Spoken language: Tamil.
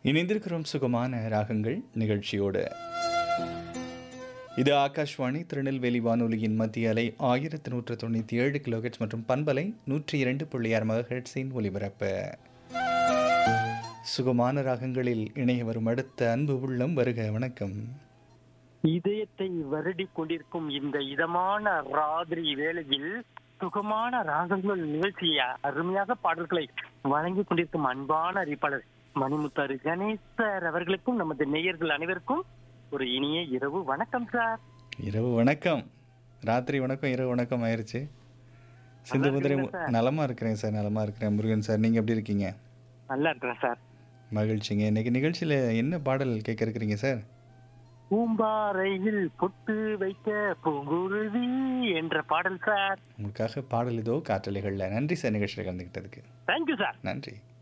இணைந்திருக்கிறோம் சுகமான ராகங்கள் நிகழ்ச்சியோடு இது ஆகாஷ்வாணி திருநெல்வேலி வானொலியின் மத்திய அலை ஆயிரத்தி நூற்று தொண்ணூற்றி ஏழு கிலோஹெட்ஸ் மற்றும் பண்பலை நூற்றி இரண்டு புள்ளி ஆறு மகஹெட்ஸின் ஒலிபரப்பு சுகமான ராகங்களில் இணைய வரும் அடுத்த அன்பு உள்ளம் வருக வணக்கம் இதயத்தை வருடி கொண்டிருக்கும் இந்த இதமான ராத்திரி வேளையில் சுகமான ராகங்கள் நிகழ்ச்சியை அருமையாக பாடல்களை வழங்கி கொண்டிருக்கும் அன்பான அறிவிப்பாளர் மணிமுத்தாறு கணேசர் அவர்களுக்கும் நமது நேயர்கள் அனைவருக்கும் ஒரு இனிய இரவு வணக்கம் சார் இரவு வணக்கம் ராத்திரி வணக்கம் இரவு வணக்கம் ஆயிருச்சு சிந்து முதிரை இருக்கீங்களா சார்? நலமா இருக்கிறேன் சார் நலமா இருக்கிறேன் முருகன் சார் நீங்க எப்படி இருக்கீங்க நல்லா இருக்கிறேன் சார் மகிழ்ச்சிங்க இன்னைக்கு நிகழ்ச்சியில என்ன பாடல் கேட்க இருக்கிறீங்க சார் பூம்பாறையில் பொட்டு வைக்க பூங்குருவி என்ற பாடல் சார் உங்களுக்காக பாடல் இதோ காற்றலைகளில் நன்றி சார் நிகழ்ச்சியில் கலந்துக்கிட்டதுக்கு தேங்க்யூ சார் நன்றி